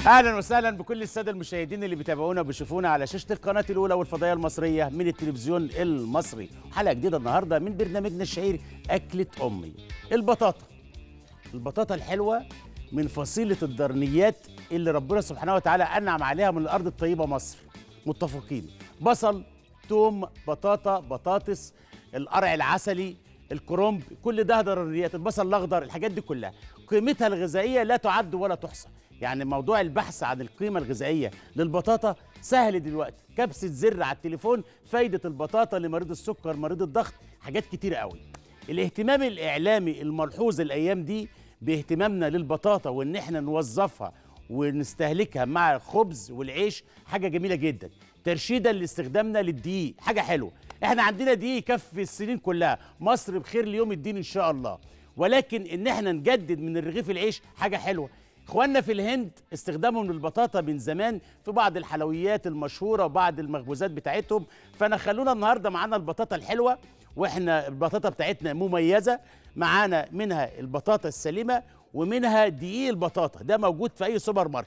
اهلا وسهلا بكل الساده المشاهدين اللي بيتابعونا وبيشوفونا على شاشه القناه الاولى والفضائيه المصريه من التلفزيون المصري حلقه جديده النهارده من برنامجنا الشهير اكله امي البطاطا البطاطا الحلوه من فصيله الدرنيات اللي ربنا سبحانه وتعالى انعم عليها من الارض الطيبه مصر متفقين بصل توم بطاطا بطاطس القرع العسلي الكرنب كل ده درنيات البصل الاخضر الحاجات دي كلها قيمتها الغذائيه لا تعد ولا تحصى يعني موضوع البحث عن القيمة الغذائية للبطاطا سهل دلوقتي كبسة زر على التليفون فايدة البطاطا لمريض السكر مريض الضغط حاجات كتير قوي الاهتمام الإعلامي الملحوظ الأيام دي باهتمامنا للبطاطا وإن احنا نوظفها ونستهلكها مع الخبز والعيش حاجة جميلة جدا ترشيدا لاستخدامنا للدقيق حاجة حلوة احنا عندنا دقيق يكفي السنين كلها مصر بخير ليوم الدين إن شاء الله ولكن إن احنا نجدد من الرغيف العيش حاجة حلوة اخواننا في الهند استخدامهم للبطاطا من زمان في بعض الحلويات المشهوره وبعض المخبوزات بتاعتهم فانا خلونا النهارده معانا البطاطا الحلوه واحنا البطاطا بتاعتنا مميزه معانا منها البطاطا السليمه ومنها دقيق البطاطا ده موجود في اي سوبر ماركت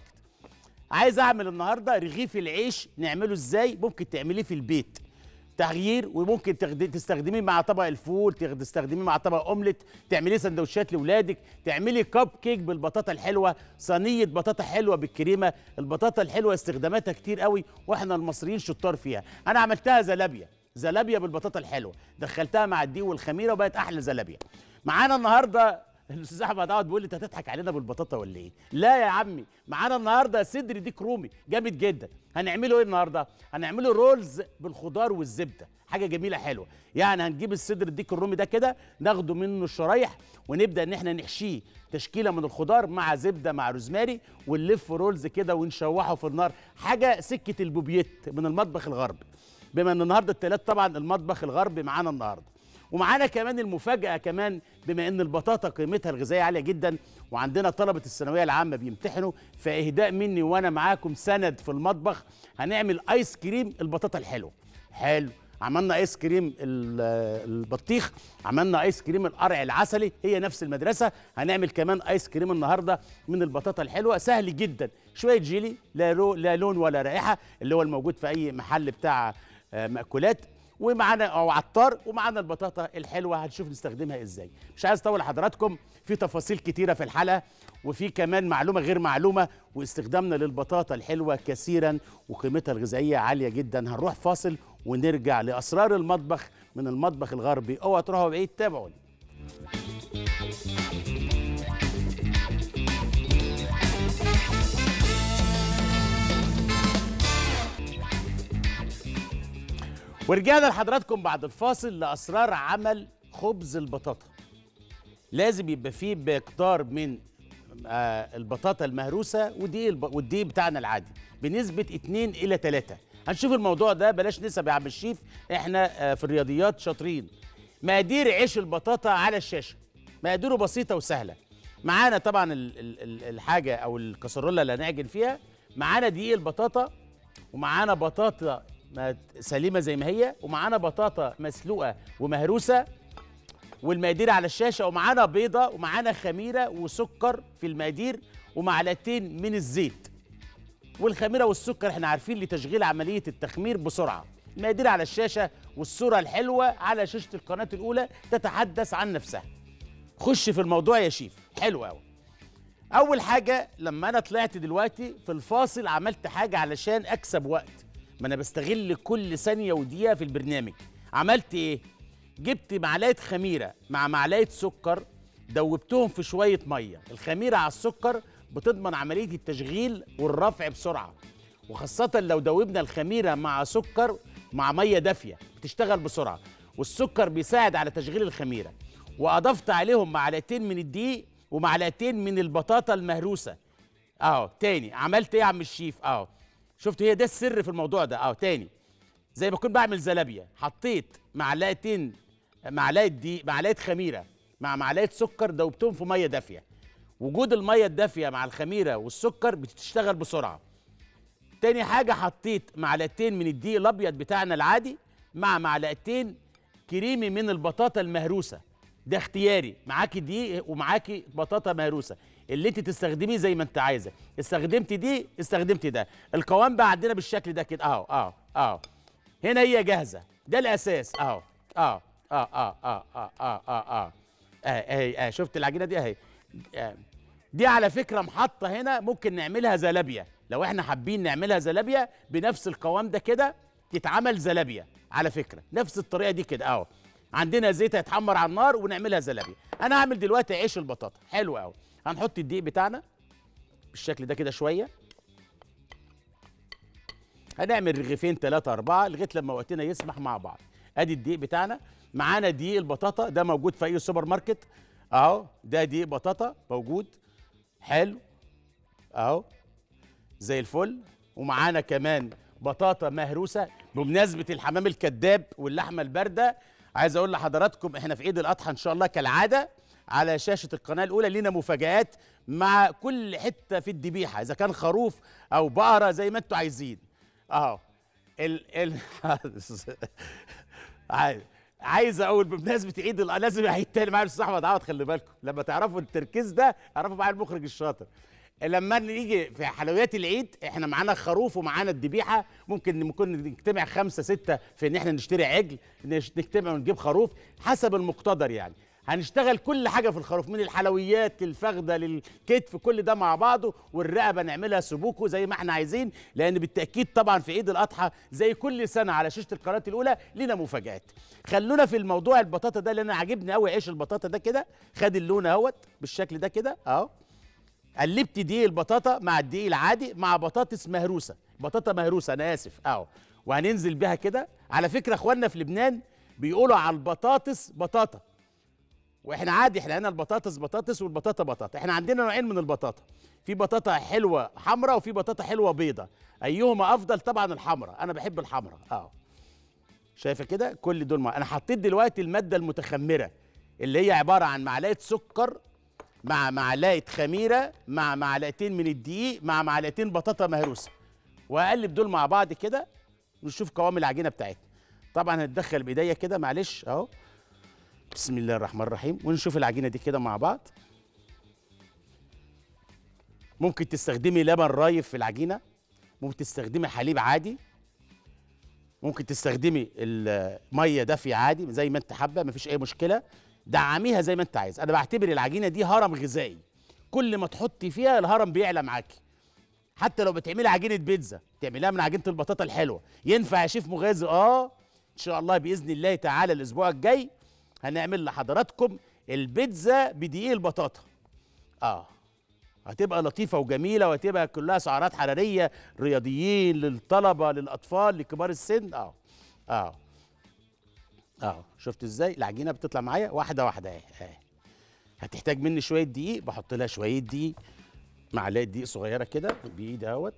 عايز اعمل النهارده رغيف العيش نعمله ازاي ممكن تعمليه في البيت تغيير وممكن تخد- تستخدميه مع طبق الفول تخد- تستخدميه مع طبق اومليت تعمليه سندوتشات لاولادك تعملي كب كيك بالبطاطا الحلوه صينيه بطاطا حلوه بالكريمه البطاطا الحلوه استخداماتها كتير قوي واحنا المصريين شطار فيها انا عملتها زلابيا زلابيا بالبطاطا الحلوه دخلتها مع الدقيق والخميره وبقت احلى زلابيا معانا النهارده الاستاذ احمد عوض بيقول لي انت هتضحك علينا بالبطاطا ولا ايه؟ لا يا عمي معانا النهارده صدر ديك رومي جامد جدا هنعمله ايه النهارده؟ هنعمله رولز بالخضار والزبده حاجه جميله حلوه يعني هنجيب الصدر الديك الرومي ده كده ناخده منه الشرايح ونبدا ان احنا نحشيه تشكيله من الخضار مع زبده مع روزماري ونلف رولز كده ونشوحه في النار حاجه سكه البوبيت من المطبخ الغربي بما ان النهارده التلات طبعا المطبخ الغربي معانا النهارده ومعانا كمان المفاجأة كمان بما إن البطاطا قيمتها الغذائية عالية جدا وعندنا طلبة الثانوية العامة بيمتحنوا فإهداء مني وأنا معاكم سند في المطبخ هنعمل آيس كريم البطاطا الحلوة حلو عملنا ايس كريم ال- البطيخ عملنا ايس كريم القرع العسلي هي نفس المدرسه هنعمل كمان ايس كريم النهارده من البطاطا الحلوه سهل جدا شويه جيلي لا, لو لا لون ولا رائحه اللي هو الموجود في اي محل بتاع آه، مأكولات ومعانا او عطار ومعانا البطاطا الحلوه هنشوف نستخدمها ازاي مش عايز اطول حضراتكم في تفاصيل كتيره في الحلقه وفي كمان معلومه غير معلومه واستخدامنا للبطاطا الحلوه كثيرا وقيمتها الغذائيه عاليه جدا هنروح فاصل ونرجع لاسرار المطبخ من المطبخ الغربي اوعى تروحوا بعيد تابعوني ورجعنا لحضراتكم بعد الفاصل لاسرار عمل خبز البطاطا لازم يبقى فيه مقدار من آه البطاطا المهروسه ودي الب... والدقيق بتاعنا العادي بنسبه 2 الى 3 هنشوف الموضوع ده بلاش نسب يا عم الشيف احنا آه في الرياضيات شاطرين مقادير عيش البطاطا على الشاشه مقاديره بسيطه وسهله معانا طبعا ال... ال... ال- الحاجه او الكسرولة اللي هنعجن فيها معانا دقيق البطاطا ومعانا بطاطا ما- سليمه زي ما هي ومعانا بطاطا مسلوقه ومهروسه والمقادير على الشاشه ومعانا بيضه ومعانا خميره وسكر في المقادير ومعلقتين من الزيت والخميره والسكر احنا عارفين لتشغيل عمليه التخمير بسرعه المقادير على الشاشه والصوره الحلوه على شاشه القناه الاولى تتحدث عن نفسها خش في الموضوع يا شيف حلو قوي اول حاجه لما انا طلعت دلوقتي في الفاصل عملت حاجه علشان اكسب وقت ما انا بستغل كل ثانيه ودقيقه في البرنامج عملت ايه جبت معلقه خميره مع معلقه سكر دوبتهم في شويه ميه الخميره على السكر بتضمن عمليه التشغيل والرفع بسرعه وخاصه لو دوبنا الخميره مع سكر مع ميه دافيه بتشتغل بسرعه والسكر بيساعد على تشغيل الخميره واضفت عليهم معلقتين من الدقيق ومعلقتين من البطاطا المهروسه اهو تاني عملت ايه يا عم الشيف اهو شفت هي ده السر في الموضوع ده اهو تاني زي ما كنت بعمل زلابيا حطيت معلقتين معلقه دقيق معلقه خميره مع معلقه سكر دوبتهم في ميه دافيه وجود الميه الدافيه مع الخميره والسكر بتشتغل بسرعه تاني حاجه حطيت معلقتين من الدقيق الابيض بتاعنا العادي مع معلقتين كريمي من البطاطا المهروسه ده اختياري معاكي دقيق ومعاكي بطاطا مهروسه اللي انت تستخدميه زي ما انت عايزه استخدمت دي استخدمت ده القوام بقى عندنا بالشكل ده كده اهو اهو اهو هنا هي جاهزه ده الاساس اهو اهو اه اه اه اه اه اه اه اهي اه شفت العجينه دي اهي آه. دي على فكره محطه هنا ممكن نعملها زلابيا لو احنا حابين نعملها زلابيا بنفس القوام ده كده تتعمل زلابيا على فكره نفس الطريقه دي كده اهو عندنا زيت هيتحمر على النار ونعملها زلابيا انا هعمل دلوقتي عيش البطاطا حلو قوي هنحط الدقيق بتاعنا بالشكل ده كده شويه هنعمل رغيفين ثلاثة أربعة لغاية لما وقتنا يسمح مع بعض أدي الدقيق بتاعنا معانا دقيق البطاطا ده موجود في أي سوبر ماركت أهو ده دقيق بطاطا موجود حلو أهو زي الفل ومعانا كمان بطاطا مهروسة بمناسبة الحمام الكذاب واللحمة الباردة عايز أقول لحضراتكم إحنا في عيد الأضحى إن شاء الله كالعادة على شاشة القناة الأولى لينا مفاجآت مع كل حتة في الذبيحة إذا كان خروف أو بقرة زي ما أنتوا عايزين أهو ال ال عايز عايز اقول بمناسبه عيد الأ- لازم يعيد تاني معايا الاستاذ احمد عوض خلي بالكم لما تعرفوا التركيز ده اعرفوا معايا المخرج الشاطر لما نيجي في حلويات العيد احنا معانا خروف ومعانا الذبيحه ممكن ممكن نجتمع خمسه سته في ان احنا نشتري عجل نش- نجتمع ونجيب خروف حسب المقتدر يعني هنشتغل كل حاجه في الخروف من الحلويات للفخده للكتف كل ده مع بعضه والرقبه نعملها سبوكو زي ما احنا عايزين لان بالتاكيد طبعا في عيد الاضحى زي كل سنه على شاشه القناه الاولى لينا مفاجات خلونا في الموضوع البطاطا ده لان انا عاجبني قوي عيش البطاطا ده كده خد اللون اهوت بالشكل ده كده اهو قلبت دقيق البطاطا مع الدقيق العادي مع بطاطس مهروسه بطاطا مهروسه انا اسف اهو وهننزل بيها كده على فكره اخواننا في لبنان بيقولوا على البطاطس بطاطا واحنا عادي احنا هنا البطاطس بطاطس والبطاطا بطاطا احنا عندنا نوعين من البطاطا في بطاطا حلوه حمراء وفي بطاطا حلوه بيضه ايهما افضل طبعا الحمراء انا بحب الحمراء اه شايفه كده كل دول مع... انا حطيت دلوقتي الماده المتخمره اللي هي عباره عن معلقه سكر مع معلقه خميره مع معلقتين من الدقيق مع معلقتين بطاطا مهروسه واقلب دول مع بعض كده ونشوف قوام العجينه بتاعتنا طبعا هتدخل بايديا كده معلش اهو بسم الله الرحمن الرحيم ونشوف العجينه دي كده مع بعض ممكن تستخدمي لبن رايب في العجينه ممكن تستخدمي حليب عادي ممكن تستخدمي الميه دافيه عادي زي ما انت حابه مفيش اي مشكله دعميها زي ما انت عايز انا بعتبر العجينه دي هرم غذائي كل ما تحطي فيها الهرم بيعلى معاكي حتى لو بتعملي عجينه بيتزا تعمليها من عجينه البطاطا الحلوه ينفع يا شيف مغازي اه ان شاء الله باذن الله تعالى الاسبوع الجاي هنعمل لحضراتكم البيتزا بدقيق البطاطا اه هتبقى لطيفة وجميلة وهتبقى كلها سعرات حرارية رياضيين للطلبة للأطفال لكبار السن اه اه اه شفت ازاي العجينة بتطلع معايا واحدة واحدة اهي اهي هتحتاج مني شوية دقيق بحط لها شوية دقيق معلقة دقيق صغيرة كده بإيدي اهوت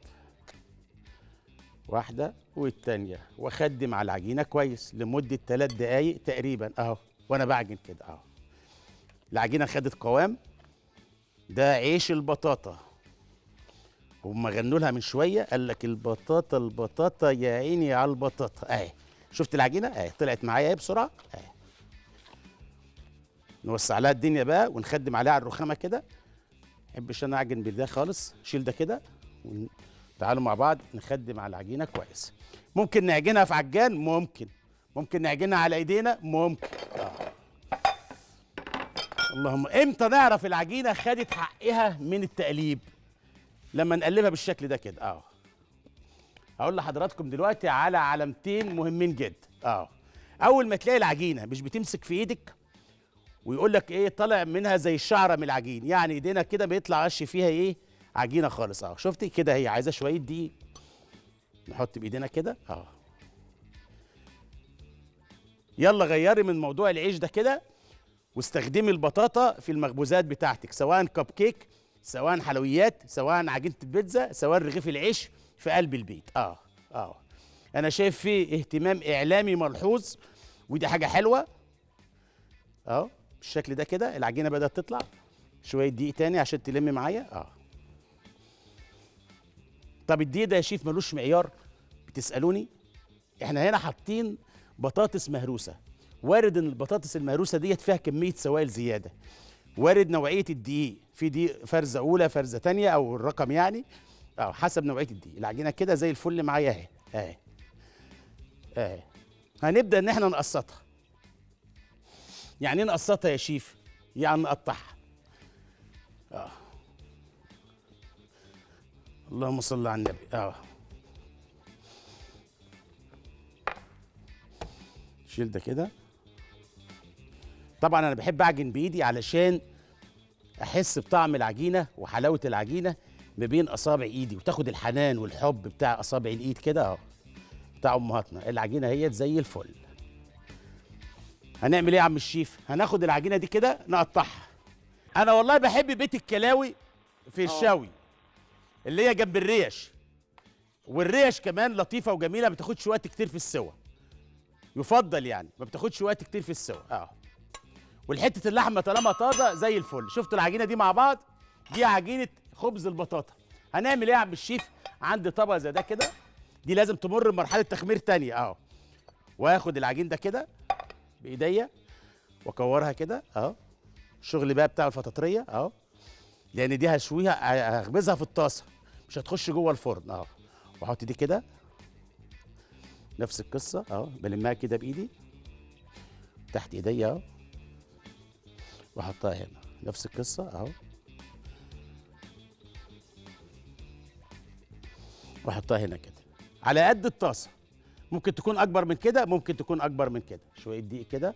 واحدة والتانية واخدم على العجينة كويس لمدة ثلاث دقايق تقريبا اهو وانا بعجن كده اهو العجينة خدت قوام ده عيش البطاطا هم غنوا لها من شويه قال لك البطاطا البطاطا يا عيني على البطاطا اهي شفت العجينه اهي طلعت معايا اهي بسرعه اهي نوسع لها الدنيا بقى ونخدم عليها على الرخامه كده ما احبش انا اعجن بده خالص شيل ده كده ون- تعالوا مع بعض نخدم على العجينه كويس ممكن نعجنها في عجان ممكن ممكن نعجنها على ايدينا ممكن آه. اللهم امتى نعرف العجينه خدت حقها من التقليب لما نقلبها بالشكل ده كده اه هقول لحضراتكم دلوقتي على علامتين مهمين جدا اه اول ما تلاقي العجينه مش بتمسك في ايدك ويقول لك ايه طالع منها زي الشعره من العجين يعني ايدينا كده بيطلع قش فيها ايه عجينه خالص اه شفتي كده هي عايزه شويه دقيق نحط بايدينا كده اه يلا غيري من موضوع العيش ده كده واستخدمي البطاطا في المخبوزات بتاعتك سواء كب كيك سواء حلويات سواء عجينه البيتزا سواء رغيف العيش في قلب البيت اه اه انا شايف فيه اهتمام اعلامي ملحوظ ودي حاجه حلوه اه بالشكل ده كده العجينه بدات تطلع شويه دقيق تاني عشان تلم معايا اه طب الدقيق ده يا شيف ملوش معيار بتسالوني احنا هنا حاطين بطاطس مهروسه وارد ان البطاطس المهروسه ديت فيها كميه سوائل زياده وارد نوعيه الدقيق في دي فرزه اولى فرزه تانية او الرقم يعني اه حسب نوعيه الدقيق العجينه كده زي الفل معايا اهي اهي اهي هنبدا ان احنا نقسطها يعني ايه نقسطها يا شيف يعني نقطعها اه اللهم صل على النبي اه شيل ده كده طبعا انا بحب اعجن بايدي علشان احس بطعم العجينه وحلاوه العجينه ما بين اصابع ايدي وتاخد الحنان والحب بتاع اصابع الايد كده اهو بتاع امهاتنا العجينه هي زي الفل هنعمل ايه يا عم الشيف هناخد العجينه دي كده نقطعها انا والله بحب بيت الكلاوي في الشاوي اللي هي جنب الريش والريش كمان لطيفه وجميله ما بتاخدش وقت كتير في السوا يفضل يعني ما بتاخدش وقت كتير في السوا اه والحته اللحمه طالما طازه زي الفل شفتوا العجينه دي مع بعض دي عجينه خبز البطاطا هنعمل ايه يا عم الشيف عندي طبق زي ده كده دي لازم تمر بمرحله تخمير تانية اهو واخد العجين ده كده بايديا واكورها كده اهو الشغل بقى بتاع الفطاطريه اهو لان دي هشويها هخبزها في الطاسه مش هتخش جوه الفرن اهو واحط دي كده نفس القصه اهو بلمها كده بايدي تحت ايديا اهو واحطها هنا نفس القصه اهو واحطها هنا كده على قد الطاسه ممكن تكون اكبر من كده ممكن تكون اكبر من كده شويه دقيق كده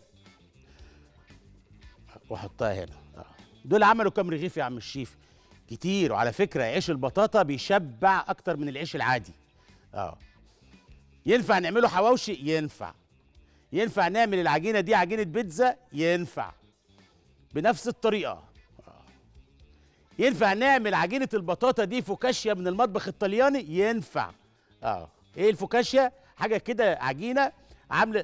واحطها هنا اه دول عملوا كام رغيف يا عم الشيف كتير وعلى فكره عيش البطاطا بيشبع اكتر من العيش العادي اه ينفع نعمله حواوشي ينفع ينفع نعمل العجينه دي عجينه بيتزا ينفع بنفس الطريقه آه. ينفع نعمل عجينه البطاطا دي فوكاشيا من المطبخ الطلياني ينفع اه ايه الفوكاشيا حاجه كده عجينه عامله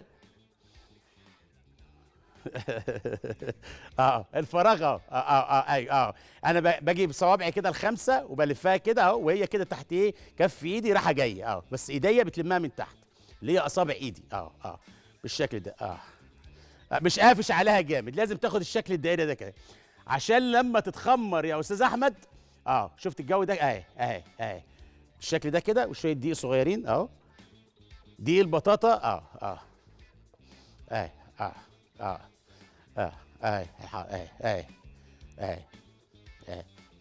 اه الفراغ اه اه اه اي اه انا ب- باجي بصوابعي كده الخمسه وبلفها كده اهو وهي كده تحت ايه كف ايدي رايحه جايه اه بس ايديا بتلمها من تحت اللي هي اصابع ايدي اه اه بالشكل ده اه آه، مش قافش عليها جامد لازم تاخد الشكل الدائري ده كده عشان لما تتخمر يا استاذ احمد اه شفت الجو ده اهي اهي اهي بالشكل ده كده وشويه دقيق صغيرين اهو دقيق البطاطا اه اه اهي اه اه اه اهي اهي اهي اهي اهي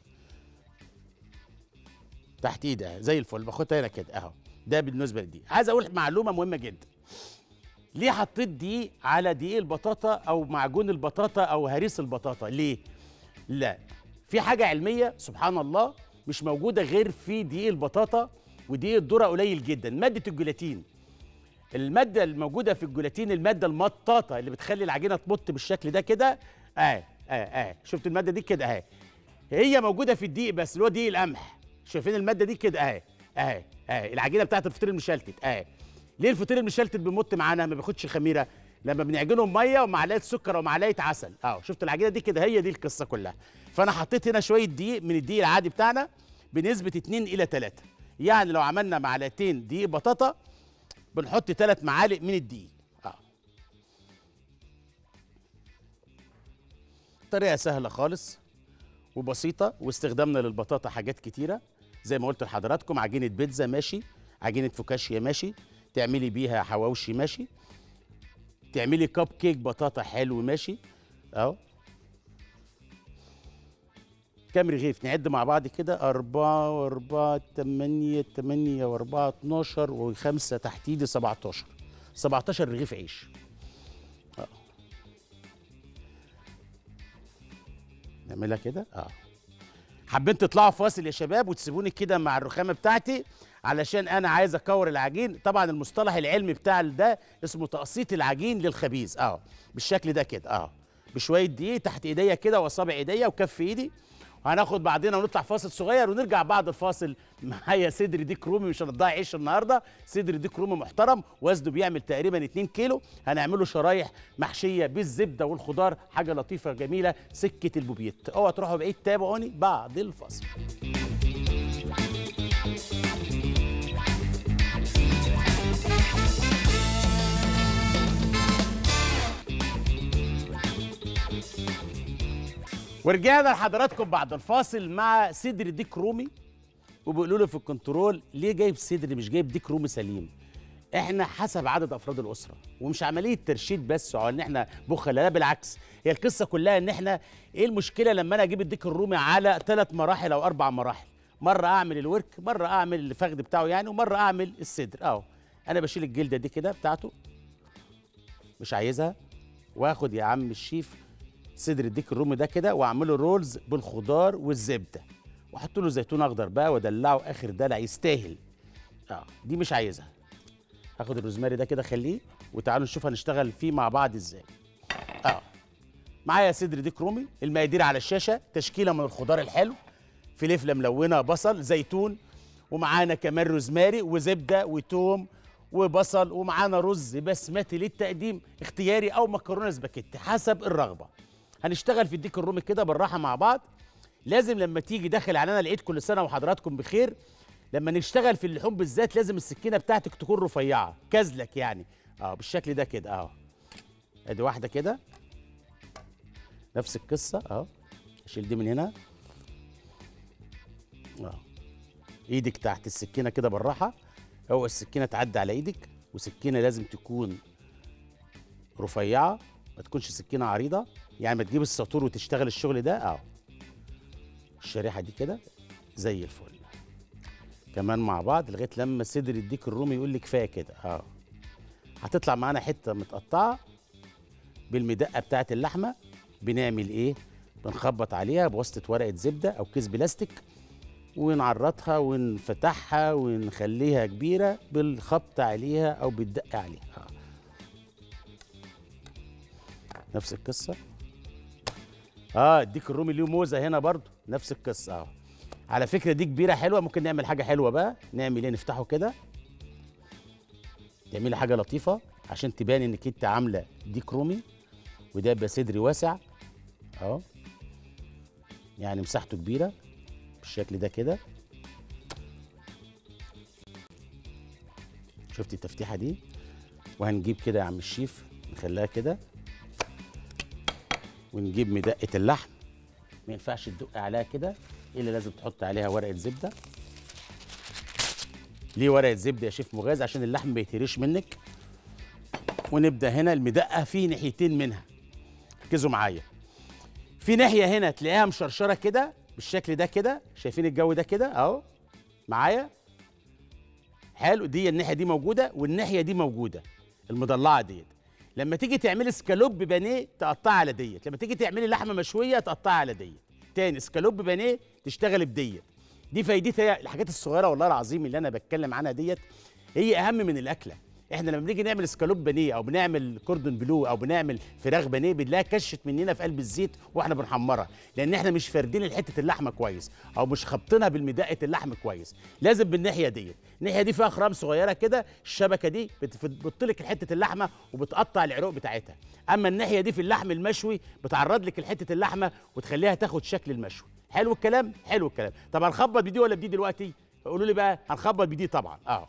تحت ايدي اهي زي الفل باخدها هنا كده اهو ده بالنسبه لدي عايز اقول معلومه مهمه جدا ليه حطيت دي على دقيق البطاطا او معجون البطاطا او هريس البطاطا ليه لا في حاجه علميه سبحان الله مش موجوده غير في دقيق البطاطا ودقيق الذره قليل جدا ماده الجيلاتين الماده الموجوده في الجيلاتين الماده المطاطه اللي بتخلي العجينه تمط بالشكل ده كده اه اه اه شفت الماده دي كده اهي هي موجوده في الدقيق بس اللي هو دقيق القمح شايفين الماده دي كده اهي اهي اهي العجينه بتاعت الفطير المشلتت اهي ليه الفطير المشلتت بيمط معانا ما بياخدش خميره لما بنعجنه بميه ومعلقه سكر ومعلقه عسل اه شفت العجينه دي كده هي دي القصه كلها فانا حطيت هنا شويه دقيق من الدقيق العادي بتاعنا بنسبه 2 الى 3 يعني لو عملنا معلقتين دقيق بطاطا بنحط ثلاث معالق من الدقيق اه طريقه سهله خالص وبسيطه واستخدامنا للبطاطا حاجات كتيره زي ما قلت لحضراتكم عجينه بيتزا ماشي عجينه فوكاشيا ماشي تعملي بيها حواوشي ماشي تعملي كب كيك بطاطا حلو ماشي اهو كام رغيف نعد مع بعض كده أربعة وأربعة تمانية تمانية وأربعة اتناشر وخمسة تحت إيدي سبعتاشر سبعتاشر رغيف عيش اه نعملها كده اه حابين تطلعوا فاصل يا شباب وتسيبوني كده مع الرخامه بتاعتي علشان انا عايز اكور العجين طبعا المصطلح العلمي بتاع ده اسمه تقسيط العجين للخبيز اه بالشكل ده كده اه بشويه دقيق تحت ايديا كده واصابع ايديا وكف ايدي وهناخد بعضنا ونطلع فاصل صغير ونرجع بعد الفاصل معايا صدر ديك رومي مش هنضيع عيش النهارده صدر ديك رومي محترم وزنه بيعمل تقريبا 2 كيلو هنعمله شرايح محشيه بالزبده والخضار حاجه لطيفه جميله سكه البوبيت اوعوا تروحوا بعيد تابعوني بعد الفاصل ورجعنا لحضراتكم بعد الفاصل مع صدر ديك رومي وبيقولوا لي في الكنترول ليه جايب صدر مش جايب ديك رومي سليم احنا حسب عدد افراد الاسره ومش عمليه ترشيد بس او ان احنا بخل لا بالعكس هي القصه كلها ان احنا ايه المشكله لما انا اجيب الديك الرومي على ثلاث مراحل او اربع مراحل مره اعمل الورك مره اعمل الفخذ بتاعه يعني ومره اعمل الصدر اهو انا بشيل الجلده دي كده بتاعته مش عايزها واخد يا عم الشيف صدر الديك الرومي ده كده واعمله رولز بالخضار والزبده واحط له زيتون اخضر بقى وادلعه اخر دلع يستاهل اه دي مش عايزها هاخد الروزماري ده كده خليه وتعالوا نشوف هنشتغل فيه مع بعض ازاي اه معايا صدر ديك رومي المقادير على الشاشه تشكيله من الخضار الحلو فلفله ملونه بصل زيتون ومعانا كمان روزماري وزبده وتوم وبصل ومعانا رز بسمتي للتقديم اختياري او مكرونه سباكيتي حسب الرغبه هنشتغل في الديك الرومي كده بالراحه مع بعض لازم لما تيجي داخل علينا العيد كل سنه وحضراتكم بخير لما نشتغل في اللحوم بالذات لازم السكينه بتاعتك تكون رفيعه كازلك يعني اه بالشكل ده كده اه ادي واحده كده نفس القصه اه اشيل دي من هنا اه ايدك تحت السكينه كده بالراحه هو السكينه تعدي على ايدك وسكينه لازم تكون رفيعه ما تكونش سكينه عريضه يعني ما تجيب الساطور وتشتغل الشغل ده اه الشريحه دي كده زي الفل كمان مع بعض لغايه لما صدر الديك الرومي يقول لي كفايه كده اه هتطلع معانا حته متقطعه بالمدقه بتاعه اللحمه بنعمل ايه بنخبط عليها بواسطه ورقه زبده او كيس بلاستيك ونعرضها ونفتحها ونخليها كبيره بالخبط عليها او بالدق عليها آه. نفس القصه اه الديك الرومي ليه موزه هنا برضو نفس القصه اه على فكره دي كبيره حلوه ممكن نعمل حاجه حلوه بقى نعمل ايه نفتحه كده تعملي حاجه لطيفه عشان تبان انك انت عامله ديك رومي وده يبقى صدري واسع اهو يعني مساحته كبيره بالشكل ده كده شفت التفتيحه دي وهنجيب كده يا عم الشيف نخليها كده ونجيب مدقه اللحم ما ينفعش تدق عليها كده الا لازم تحط عليها ورقه زبده ليه ورقه زبده يا شيف مغاز عشان اللحم ما يتهريش منك ونبدا هنا المدقه في ناحيتين منها ركزوا معايا في ناحيه هنا تلاقيها مشرشره كده بالشكل ده كده شايفين الجو ده كده اهو معايا حلو دي الناحيه دي موجوده والناحيه دي موجوده المضلعه ديت لما تيجي تعملي سكالوب بانيه تقطعها على ديت لما تيجي تعملي لحمه مشويه تقطعها على ديت تاني سكالوب بانيه تشتغل بديت دي فايدتها الحاجات الصغيره والله العظيم اللي انا بتكلم عنها ديت هي اهم من الاكله احنا لما بنيجي نعمل سكالوب بانيه او بنعمل كوردون بلو او بنعمل فراخ بانيه بنلاقيها كشت مننا في قلب الزيت واحنا بنحمرها لان احنا مش فاردين حته اللحمه كويس او مش خابطينها بالمدقه اللحم كويس لازم بالناحيه ديت الناحيه دي فيها خرام صغيره كده الشبكه دي بت- بتطلق حته اللحمه وبتقطع العروق بتاعتها اما الناحيه دي في اللحم المشوي بتعرض لك حته اللحمه وتخليها تاخد شكل المشوي حلو الكلام حلو الكلام طب هنخبط بدي ولا بدي دلوقتي قولوا لي بقى هنخبط بدي طبعا اه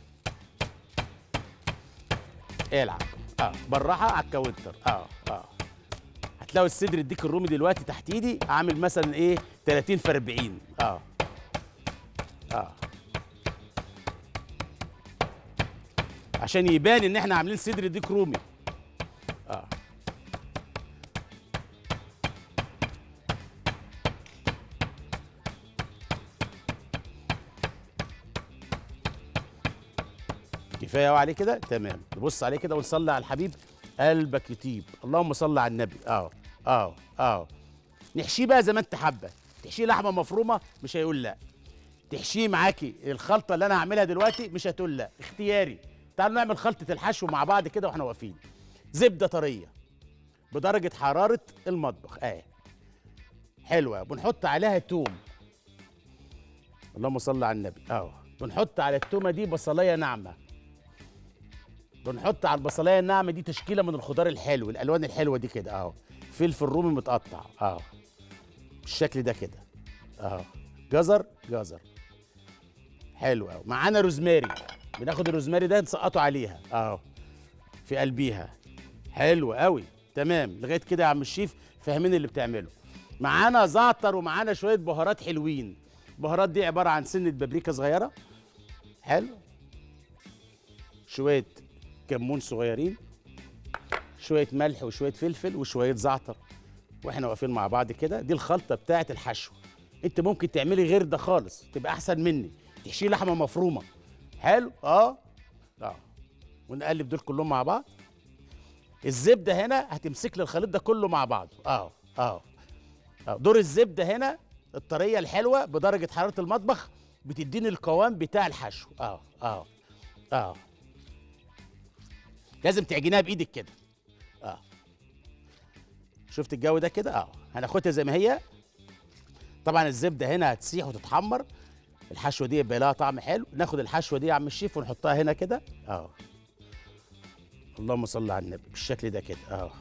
العب اه بالراحه على الكاونتر اه اه هتلاقوا الصدر الديك الرومي دلوقتي تحت ايدي عامل مثلا ايه 30 في 40 اه اه عشان يبان ان احنا عاملين صدر ديك رومي اه كفايه قوي عليه كده تمام نبص عليه كده ونصلي على الحبيب قلبك يطيب اللهم صل على النبي اه اه اه نحشيه بقى زي ما انت حابه تحشيه لحمه مفرومه مش هيقول لا تحشيه معاكي الخلطه اللي انا هعملها دلوقتي مش هتقول لا اختياري تعالوا نعمل خلطه الحشو مع بعض كده واحنا واقفين زبده طريه بدرجه حراره المطبخ اه حلوه بنحط عليها توم اللهم صل على النبي اه بنحط على التومه دي بصلايه ناعمه بنحط على البصلايه الناعمه دي تشكيله من الخضار الحلو الالوان الحلوه دي كده اهو فلفل رومي متقطع اهو بالشكل ده كده اهو جزر جزر حلو قوي معانا روزماري بناخد الروزماري ده نسقطه عليها اهو في قلبيها حلو قوي تمام لغايه كده يا عم الشيف فاهمين اللي بتعمله معانا زعتر ومعانا شويه بهارات حلوين البهارات دي عباره عن سنه بابريكا صغيره حلو شويه كمون صغيرين شويه ملح وشويه فلفل وشويه زعتر واحنا واقفين مع بعض كده دي الخلطه بتاعه الحشو انت ممكن تعملي غير ده خالص تبقى احسن مني تحشي لحمه مفرومه حلو اه اه ونقلب دول كلهم مع بعض الزبده هنا هتمسك لي الخليط ده كله مع بعضه اه اه اه دور الزبده هنا الطريه الحلوه بدرجه حراره المطبخ بتديني القوام بتاع الحشو اه اه اه لازم تعجنيها بايدك كده اه شفت الجو ده كده اه هناخدها زي ما هي طبعا الزبده هنا هتسيح وتتحمر الحشوه دي يبقى لها طعم حلو ناخد الحشوه دي يا عم الشيف ونحطها هنا كده اه اللهم صل على النبي بالشكل ده كده اه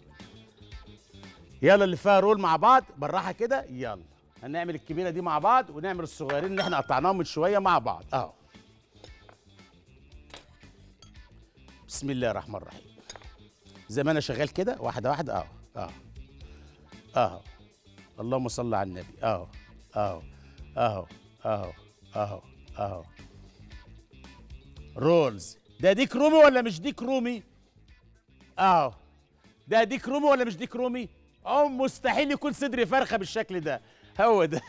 يلا اللي فيها رول مع بعض بالراحه كده يلا هنعمل الكبيره دي مع بعض ونعمل الصغيرين اللي احنا قطعناهم من شويه مع بعض اه بسم الله الرحمن الرحيم زي ما انا شغال كده واحده واحده اه اه اه اللهم صل على النبي اه اه اه اه اه اه رولز ده ديك رومي ولا مش ديك رومي اه ده ديك رومي ولا مش ديك رومي اه مستحيل يكون صدري فرخه بالشكل ده هو ده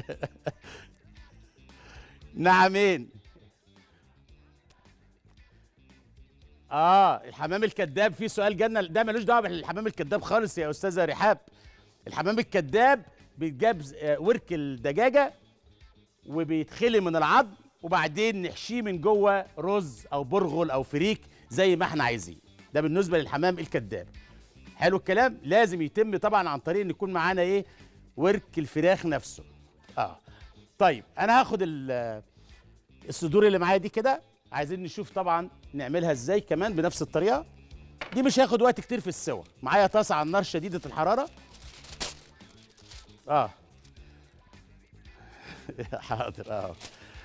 نعمين اه الحمام الكذاب في سؤال جالنا ده ملوش دعوه بالحمام الكذاب خالص يا استاذه رحاب الحمام الكذاب بيتجاب آه، ورك الدجاجه وبيتخلي من العظم وبعدين نحشيه من جوه رز او برغل او فريك زي ما احنا عايزين ده بالنسبه للحمام الكذاب حلو الكلام لازم يتم طبعا عن طريق ان يكون معانا ايه ورك الفراخ نفسه اه طيب انا هاخد ال- الصدور اللي معايا دي كده عايزين نشوف طبعا نعملها ازاي كمان بنفس الطريقه دي مش هياخد وقت كتير في السوا معايا طاسه على النار شديده الحراره اه حاضر اه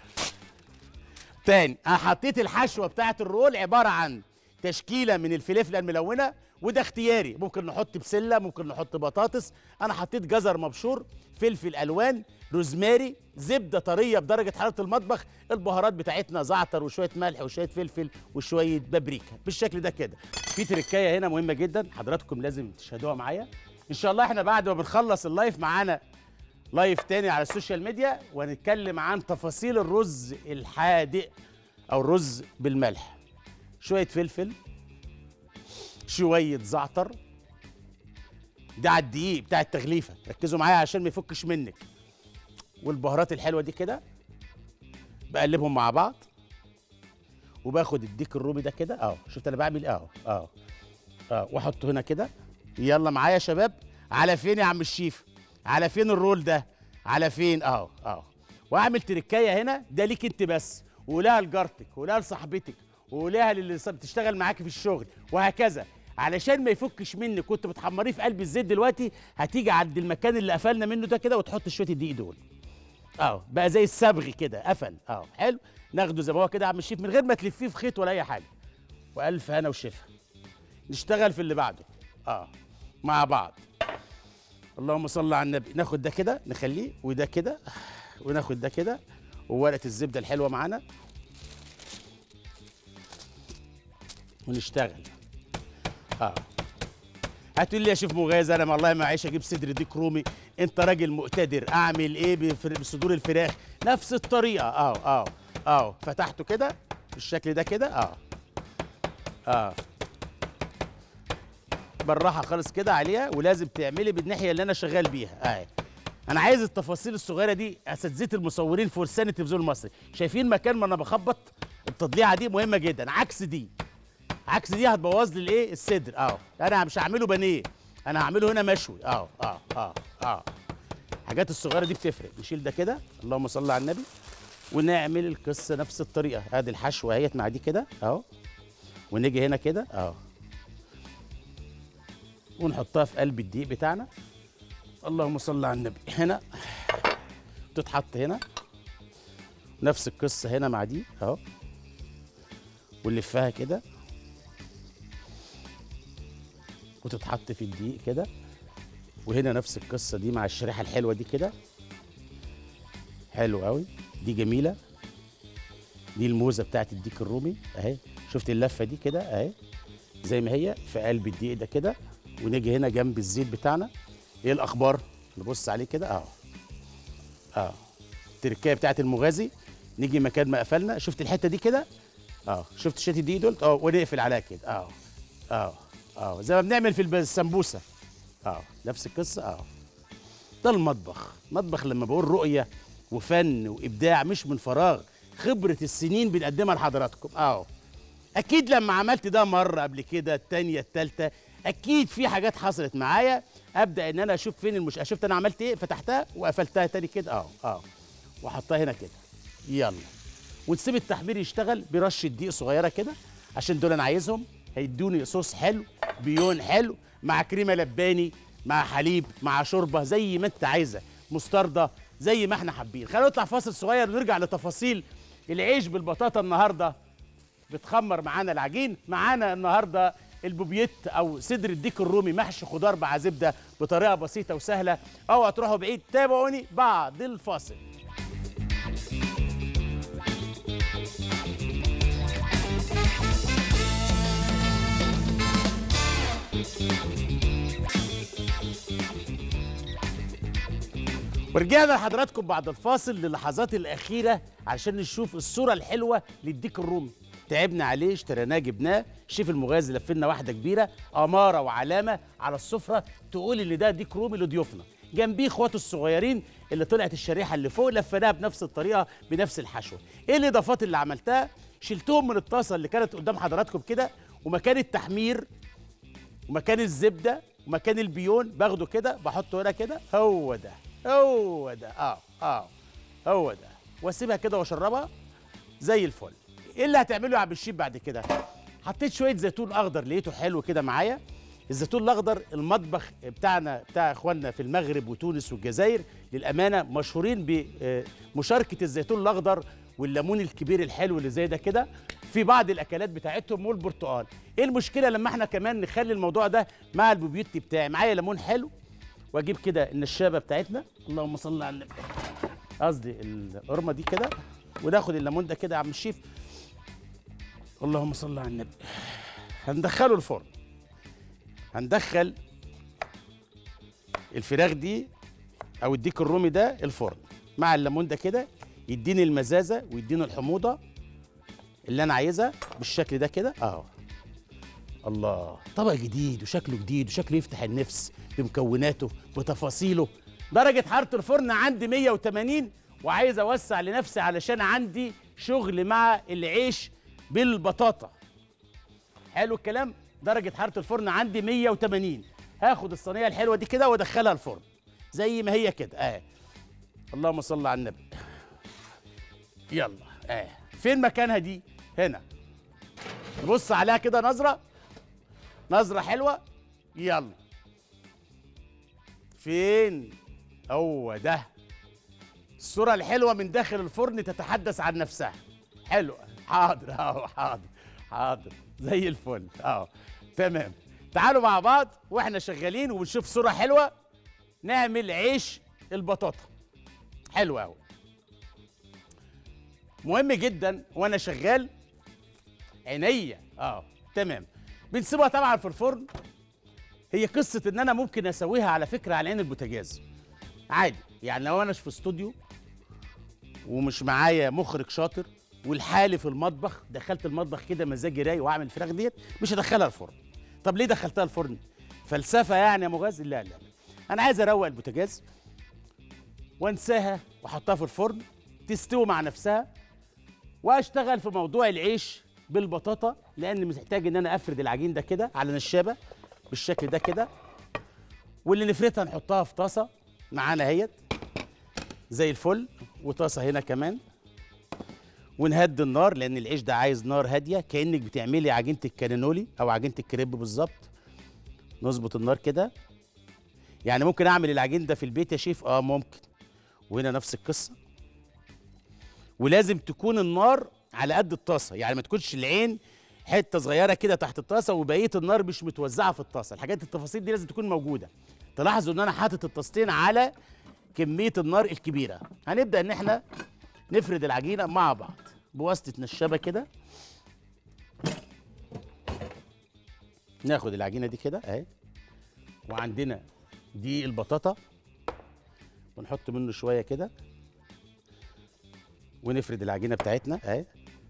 تاني انا حطيت الحشوه بتاعت الرول عباره عن تشكيله من الفلفله الملونه وده اختياري ممكن نحط بسله ممكن نحط بطاطس انا حطيت جزر مبشور فلفل الوان روزماري زبده طريه بدرجه حراره المطبخ البهارات بتاعتنا زعتر وشويه ملح وشويه فلفل وشويه بابريكا بالشكل ده كده في تركايه هنا مهمه جدا حضراتكم لازم تشاهدوها معايا ان شاء الله احنا بعد ما بنخلص اللايف معانا لايف تاني على السوشيال ميديا وهنتكلم عن تفاصيل الرز الحادق او الرز بالملح شويه فلفل شويه زعتر ده على الدقيق بتاع التغليفه ركزوا معايا عشان ما يفكش منك والبهارات الحلوه دي كده بقلبهم مع بعض وباخد الديك الرومي ده كده اهو شفت انا بعمل اهو اهو اه واحطه هنا كده يلا معايا يا شباب على فين يا عم الشيف على فين الرول ده على فين اهو اهو واعمل تركايه هنا ده ليك انت بس وقولها لجارتك وقولها لصاحبتك وقولها للي ص- بتشتغل معاكي في الشغل وهكذا علشان ما يفكش منك كنت بتحمريه في قلب الزيت دلوقتي هتيجي عند المكان اللي قفلنا منه ده كده وتحط شويه الدقيق دول اه بقى زي الصبغ كده قفل اه حلو ناخده زي ما هو كده يا عم الشيف من غير ما تلفيه في خيط ولا اي حاجه والف هنا وشفا نشتغل في اللي بعده اه مع بعض اللهم صل على النبي ناخد ده كده نخليه وده كده وناخد ده كده وورقه الزبده الحلوه معانا ونشتغل اه هتقول لي يا شيف مغاز انا والله ما عايش اجيب صدر ديك رومي انت راجل مقتدر اعمل ايه بفر- بصدور الفراخ نفس الطريقه اه اه اه فتحته كده بالشكل ده كده اه اه بالراحه خالص كده عليها ولازم تعملي بالناحيه اللي انا شغال بيها اهي انا عايز التفاصيل الصغيره دي اساتذه المصورين فرسان التلفزيون المصري شايفين مكان ما انا بخبط التضليعه دي مهمه جدا عكس دي عكس دي هتبوظ لي الايه الصدر اه انا مش هعمله بانيه انا هعمله هنا مشوي اه اه اه اه الحاجات الصغيره دي بتفرق نشيل ده كده اللهم صل على النبي ونعمل القصه نفس الطريقه ادي الحشوه اهيت مع دي كده اهو ونيجي هنا كده اهو ونحطها في قلب الدقيق بتاعنا اللهم صل على النبي هنا تتحط هنا نفس القصه هنا مع دي اهو ونلفها كده وتتحط في الدقيق كده وهنا نفس القصه دي مع الشريحه الحلوه دي كده حلو قوي دي جميله دي الموزه بتاعت الديك الرومي اهي شفت اللفه دي كده اهي زي ما هي في قلب الدقيق ده كده ونيجي هنا جنب الزيت بتاعنا ايه الاخبار نبص عليه كده اهو اه التركايه بتاعت المغازي نيجي مكان ما قفلنا شفت الحته دي كده اه شفت شات دي دول اه ونقفل عليها كده اه اه اه زي ما بنعمل في السمبوسه اه نفس القصه اه ده المطبخ مطبخ لما بقول رؤيه وفن وابداع مش من فراغ خبره السنين بنقدمها لحضراتكم اه اكيد لما عملت ده مره قبل كده التانية التالتة اكيد في حاجات حصلت معايا ابدا ان انا اشوف فين المشكله شفت انا عملت ايه فتحتها وقفلتها تاني كده اه اه واحطها هنا كده يلا ونسيب التحمير يشتغل برشه دقيق صغيره كده عشان دول انا عايزهم هيدوني صوص حلو بيون حلو مع كريمه لباني مع حليب مع شوربه زي ما انت عايزه مستردة زي ما احنا حابين خلينا نطلع فاصل صغير ونرجع لتفاصيل العيش بالبطاطا النهارده بتخمر معانا العجين معانا النهارده البوبيت او صدر الديك الرومي محشي خضار مع زبده بطريقه بسيطه وسهله او هتروحوا بعيد تابعوني بعد الفاصل ورجعنا لحضراتكم بعد الفاصل للحظات الأخيرة علشان نشوف الصورة الحلوة للديك الرومي تعبنا عليه اشتريناه جبناه الشيف المغازي لف لنا واحدة كبيرة أمارة وعلامة على السفرة تقول إن ده ديك رومي لضيوفنا جنبيه اخواته الصغيرين اللي طلعت الشريحة اللي فوق لفيناها بنفس الطريقة بنفس الحشوة ايه الإضافات اللي عملتها شلتهم من الطاسة اللي كانت قدام حضراتكم كده ومكان التحمير ومكان الزبدة ومكان البيون باخده كده بحطه هنا كده هو ده هو ده اه اه هو ده واسيبها كده واشربها زي الفل ايه اللي هتعمله يا عم الشيف بعد كده حطيت شويه زيتون اخضر لقيته حلو كده معايا الزيتون الاخضر المطبخ بتاعنا بتاع اخواننا في المغرب وتونس والجزائر للامانه مشهورين بمشاركه الزيتون الاخضر والليمون الكبير الحلو اللي زي ده كده في بعض الاكلات بتاعتهم والبرتقال ايه المشكله لما احنا كمان نخلي الموضوع ده مع البوبيوتي بتاعي معايا ليمون حلو واجيب كده النشابه بتاعتنا اللهم صل على النبي قصدي القرمه دي كده وناخد الليمون ده كده يا عم الشيف اللهم صل على النبي هندخله الفرن هندخل الفراخ دي او الديك الرومي ده الفرن مع الليمون ده كده يديني المزازه ويديني الحموضه اللي انا عايزها بالشكل ده كده اهو الله طبق جديد وشكله جديد وشكله يفتح النفس بمكوناته بتفاصيله درجة حرارة الفرن عندي 180 وعايز اوسع لنفسي علشان عندي شغل مع العيش بالبطاطا حلو الكلام درجة حرارة الفرن عندي 180 هاخد الصينية الحلوة دي كده وادخلها الفرن زي ما هي كده اه اللهم صل على النبي يلا اه فين مكانها دي هنا نبص عليها كده نظرة نظرة حلوة يلا فين هو ده الصورة الحلوة من داخل الفرن تتحدث عن نفسها حلوة حاضر اهو حاضر حاضر زي الفل اهو تمام تعالوا مع بعض واحنا شغالين وبنشوف صورة حلوة نعمل عيش البطاطا حلو قوي مهم جدا وانا شغال عينيا اه تمام بنسيبها طبعا في الفرن هي قصه ان انا ممكن اسويها على فكره على عين البوتاجاز عادي يعني لو انا في استوديو ومش معايا مخرج شاطر والحالي في المطبخ دخلت المطبخ كده مزاجي رايق واعمل الفراخ ديت مش هدخلها الفرن طب ليه دخلتها الفرن فلسفه يعني يا مغاز لا لا انا عايز اروق البوتاجاز وانساها واحطها في الفرن تستوي مع نفسها واشتغل في موضوع العيش بالبطاطا لان محتاج ان انا افرد العجين ده كده على نشابه بالشكل ده كده واللي نفردها نحطها في طاسه معانا اهيت زي الفل وطاسه هنا كمان ونهدي النار لان العيش ده عايز نار هاديه كانك بتعملي عجينه الكانينولي او عجينه الكريب بالظبط نظبط النار كده يعني ممكن اعمل العجين ده في البيت يا شيف اه ممكن وهنا نفس القصه ولازم تكون النار على قد الطاسه يعني ما تكونش العين حته صغيره كده تحت الطاسه وبقيه النار مش متوزعه في الطاسه الحاجات التفاصيل دي لازم تكون موجوده تلاحظوا ان انا حاطط الطاستين على كميه النار الكبيره هنبدا ان احنا نفرد العجينه مع بعض بواسطه نشابه كده ناخد العجينه دي كده اهي وعندنا دي البطاطا ونحط منه شويه كده ونفرد العجينه بتاعتنا اهي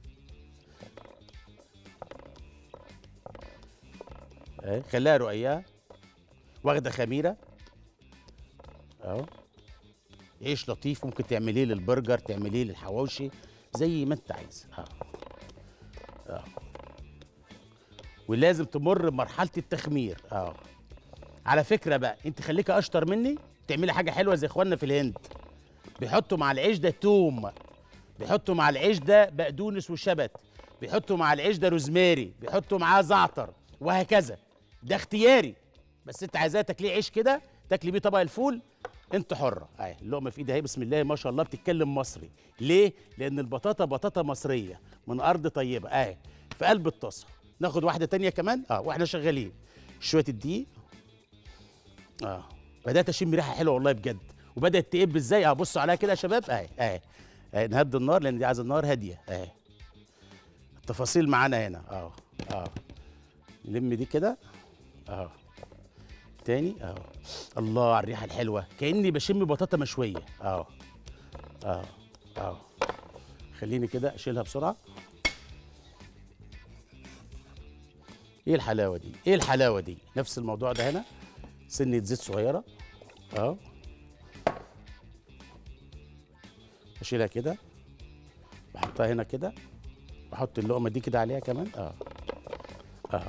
اهي خليها رقيقه واخده خميره اهو عيش لطيف ممكن تعمليه للبرجر تعمليه للحواوشي زي ما انت عايز اه اه ولازم تمر بمرحله التخمير اه على فكره بقى انت خليكي اشطر مني تعملي حاجه حلوه زي اخواننا في الهند بيحطوا مع العيش ده توم بيحطوا مع العيش ده بقدونس وشبت بيحطوا مع العيش ده روزماري بيحطوا معاه زعتر وهكذا ده اختياري بس انت عايزاه تاكليه عيش كده تاكلي بيه طبق الفول انت حره اهي اللقمه في ايدي اهي بسم الله ما شاء الله بتتكلم مصري ليه لان البطاطا بطاطا مصريه من ارض طيبه اهي في قلب الطاسه ناخد واحده تانية كمان اه واحنا شغالين شويه الدقيق اه بدات اشم ريحه حلوه والله بجد وبدات تقب ازاي اه بصوا عليها كده يا شباب اهي اهي اهي نهدي النار لان دي عايزه النار هاديه اهي التفاصيل معانا هنا اه اه نلم دي كده اه تاني اه الله على الريحه الحلوه كاني بشم بطاطا مشويه اه اه اه خليني كده اشيلها بسرعه ايه الحلاوه دي ايه الحلاوه دي نفس الموضوع ده هنا سنه زيت صغيره اه اشيلها كده بحطها هنا كده بحط اللقمه دي كده عليها كمان اه اه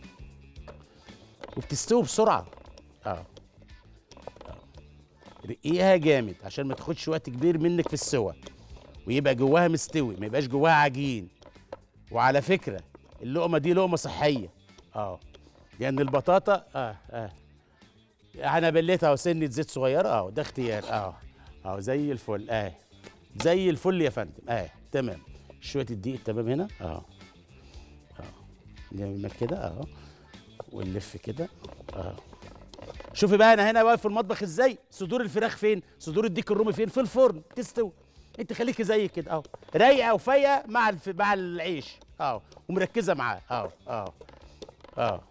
وبتستوي بسرعه اه آه. رقيها جامد عشان ما تاخدش وقت كبير منك في السوى ويبقى جواها مستوي ما يبقاش جواها عجين وعلى فكره اللقمه دي لقمه صحيه اه لان البطاطا اه اه انا بليتها وسنه زيت صغيره اه ده اختيار اه اه زي الفل اه زي الفل يا فندم اه تمام شويه الدقيق تمام هنا اه اه نعمل كده اه ونلف كده اه شوفي بقى انا هنا واقف في المطبخ ازاي صدور الفراخ فين صدور الديك الرومي فين في الفرن تستوي انت خليكي زي كده اهو رايقه وفايقه مع الف... مع العيش اه ومركزه معاه اه اه اه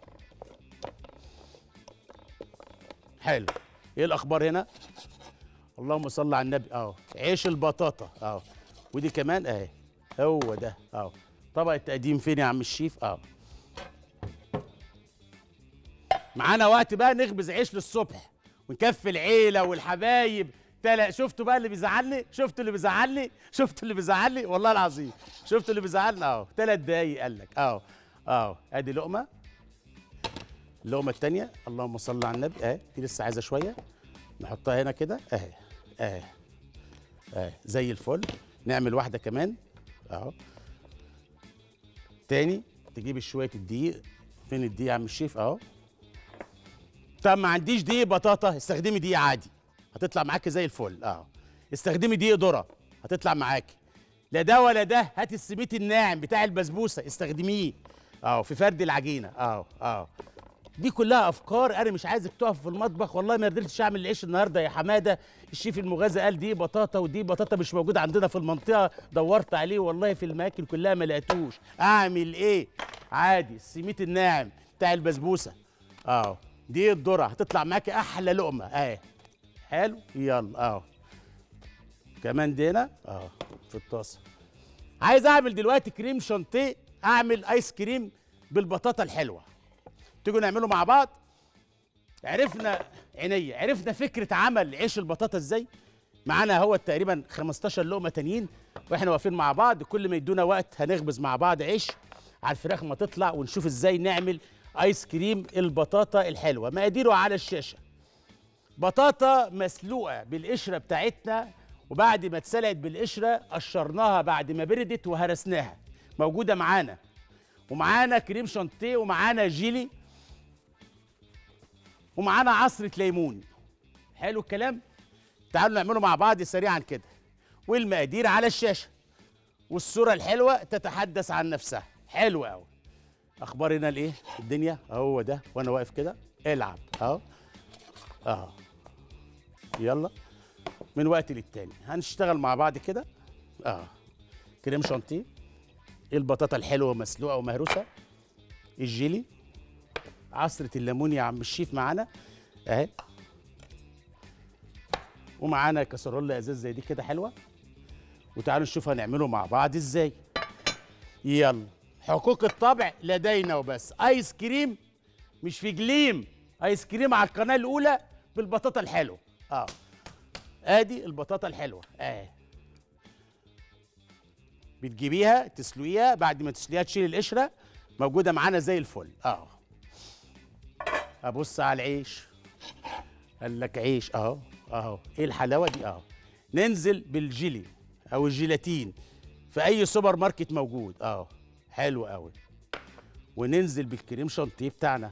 حلو ايه الاخبار هنا اللهم صل على النبي اه عيش البطاطا اه ودي كمان اهي هو ده اه طبق التقديم فين يا عم الشيف اه معانا وقت بقى نخبز عيش للصبح ونكفي العيله والحبايب تلا شفتوا بقى اللي بيزعلني شفتوا اللي بيزعلني شفتوا اللي بيزعلني والله العظيم شفتوا اللي بيزعلني اهو ثلاث دقايق قال لك اهو اهو ادي لقمه اللقمه الثانيه اللهم صل على النبي اهي دي لسه عايزه شويه نحطها هنا كده اهي اهي اهي زي الفل نعمل واحده كمان اهو تاني تجيب شويه الدقيق فين الدقيق يا عم الشيف اهو طب ما عنديش دقيق بطاطا استخدمي دقيق عادي هتطلع معاكي زي الفل اه استخدمي دقيق ذره هتطلع معاكي لا ده ولا ده هات السميت الناعم بتاع البسبوسه استخدميه اه في فرد العجينه اه اه دي كلها افكار انا مش عايزك تقف في المطبخ والله ما قدرتش اعمل العيش النهارده يا حماده الشيف المغازي قال دي بطاطا ودي بطاطا مش موجوده عندنا في المنطقه دورت عليه والله في الاماكن كلها ما لقيتوش اعمل ايه عادي السميت الناعم بتاع البسبوسه اه دي الذره هتطلع معاكي احلى لقمه اهي حلو يلا اه كمان دي هنا اه في الطاسه عايز اعمل دلوقتي كريم شانتيه اعمل ايس كريم بالبطاطا الحلوه تيجوا نعمله مع بعض عرفنا عينيا عرفنا فكره عمل عيش البطاطا ازاي معانا هو تقريبا 15 لقمه تانيين واحنا واقفين مع بعض كل ما يدونا وقت هنخبز مع بعض عيش على الفراخ ما تطلع ونشوف ازاي نعمل ايس كريم البطاطا الحلوه مقاديره على الشاشه بطاطا مسلوقه بالقشره بتاعتنا وبعد ما اتسلقت بالقشره قشرناها بعد ما بردت وهرسناها موجوده معانا ومعانا كريم شانتيه ومعانا جيلي ومعانا عصره ليمون حلو الكلام تعالوا نعمله مع بعض سريعا كده والمقادير على الشاشه والصوره الحلوه تتحدث عن نفسها حلو قوي اخبار هنا الايه الدنيا هو ده وانا واقف كده العب اهو اهو يلا من وقت للتاني هنشتغل مع بعض كده اه كريم شانتيه البطاطا الحلوه مسلوقه ومهروسه الجيلي عصره الليمون يا عم الشيف معانا اهي ومعانا كسرولة ازاز زي دي كده حلوه وتعالوا نشوف هنعمله مع بعض ازاي يلا حقوق الطبع لدينا وبس ايس كريم مش في جليم ايس كريم على القناه الاولى بالبطاطا الحلوه اه ادي البطاطا الحلوه اه بتجيبيها تسلقيها بعد ما تسلقيها تشيل القشره موجوده معانا زي الفل اه ابص على العيش قال لك عيش اهو اهو ايه الحلاوه دي اهو ننزل بالجيلي او الجيلاتين في اي سوبر ماركت موجود اهو حلو قوي وننزل بالكريم شانتيه بتاعنا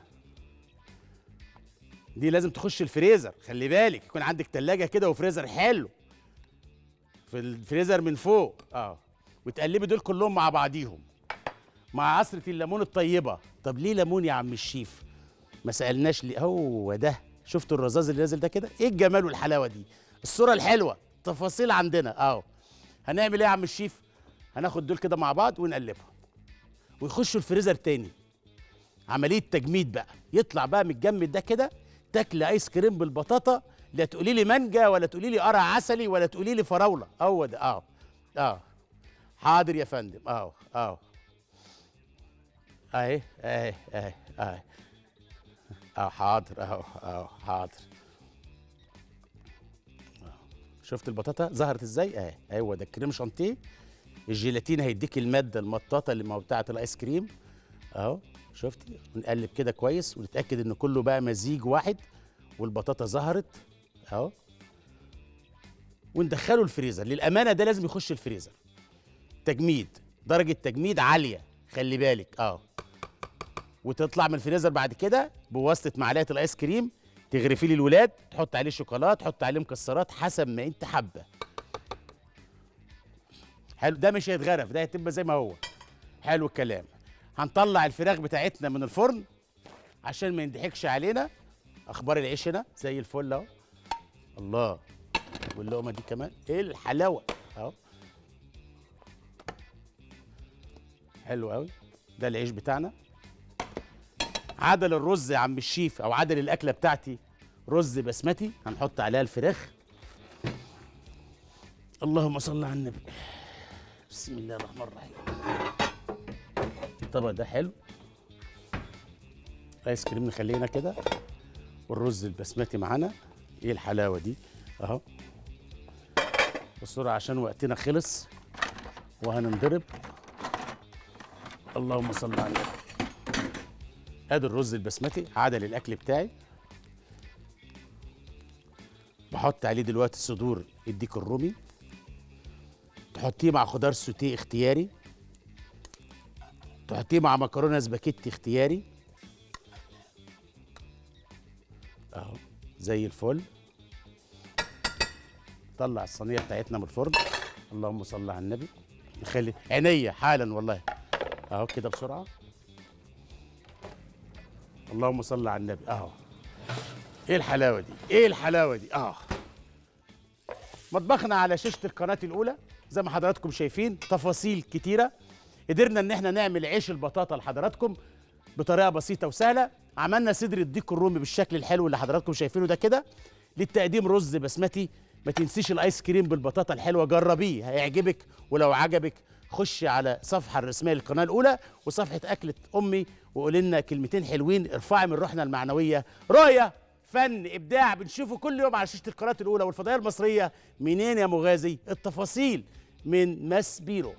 دي لازم تخش الفريزر خلي بالك يكون عندك تلاجة كده وفريزر حلو في الفريزر من فوق اه وتقلبي دول كلهم مع بعضيهم مع عصرة الليمون الطيبة طب ليه ليمون يا عم الشيف ما سألناش ليه هو ده شفتوا الرذاذ اللي نازل ده كده ايه الجمال والحلاوة دي الصورة الحلوة تفاصيل عندنا اه هنعمل ايه يا عم الشيف هناخد دول كده مع بعض ونقلبهم ويخشوا الفريزر تاني عمليه تجميد بقى يطلع بقى متجمد ده كده تاكل ايس كريم بالبطاطا لا تقولي لي مانجا ولا تقولي لي قرع عسلي ولا تقولي لي فراوله هو ده اه اه حاضر يا فندم اه اه اهي اهي اهي اهي اه حاضر اهو اهو حاضر شفت البطاطا ظهرت ازاي اهي ايوه ده الكريم شانتيه الجيلاتين هيديك الماده المطاطه اللي ما بتاعه الايس كريم اهو شفتي ونقلب كده كويس ونتاكد ان كله بقى مزيج واحد والبطاطا ظهرت اهو وندخله الفريزر للامانه ده لازم يخش الفريزر تجميد درجه تجميد عاليه خلي بالك اه وتطلع من الفريزر بعد كده بواسطه معلقه الايس كريم تغرفي لي الولاد تحط عليه شوكولاته تحط عليه مكسرات حسب ما انت حابه حلو ده مش هيتغرف ده هتبقى زي ما هو حلو الكلام هنطلع الفراخ بتاعتنا من الفرن عشان ما يندحكش علينا اخبار العيش هنا زي الفل اهو الله واللقمه دي كمان ايه الحلاوه اهو حلو قوي ده العيش بتاعنا عدل الرز يا عم الشيف او عدل الاكله بتاعتي رز بسمتي هنحط عليها الفراخ اللهم صل على النبي بسم الله الرحمن الرحيم الطبق ده حلو ايس كريم نخلينا كده والرز البسمتي معانا ايه الحلاوه دي اهو بسرعه عشان وقتنا خلص وهننضرب اللهم صل على النبي ادي الرز البسمتي عدل الاكل بتاعي بحط عليه دلوقتي صدور الديك الرومي تحطيه مع خضار سوتيه اختياري تحطيه مع مكرونه سباكيتي اختياري اهو زي الفل طلع الصينيه بتاعتنا من الفرن اللهم صل على النبي نخلي عينيا حالا والله اهو كده بسرعه اللهم صل على النبي اهو ايه الحلاوه دي ايه الحلاوه دي اه مطبخنا على شاشه القناه الاولى زي ما حضراتكم شايفين تفاصيل كتيره قدرنا ان احنا نعمل عيش البطاطا لحضراتكم بطريقه بسيطه وسهله عملنا صدر الديك الرومي بالشكل الحلو اللي حضراتكم شايفينه ده كده للتقديم رز بسمتي ما تنسيش الايس كريم بالبطاطا الحلوه جربيه هيعجبك ولو عجبك خشي على الصفحه الرسميه للقناه الاولى وصفحه اكله امي وقولي لنا كلمتين حلوين ارفعي من روحنا المعنويه رؤيه فن ابداع بنشوفه كل يوم على شاشه القناه الاولى والفضائيه المصريه منين يا مغازي التفاصيل من ماس بيرو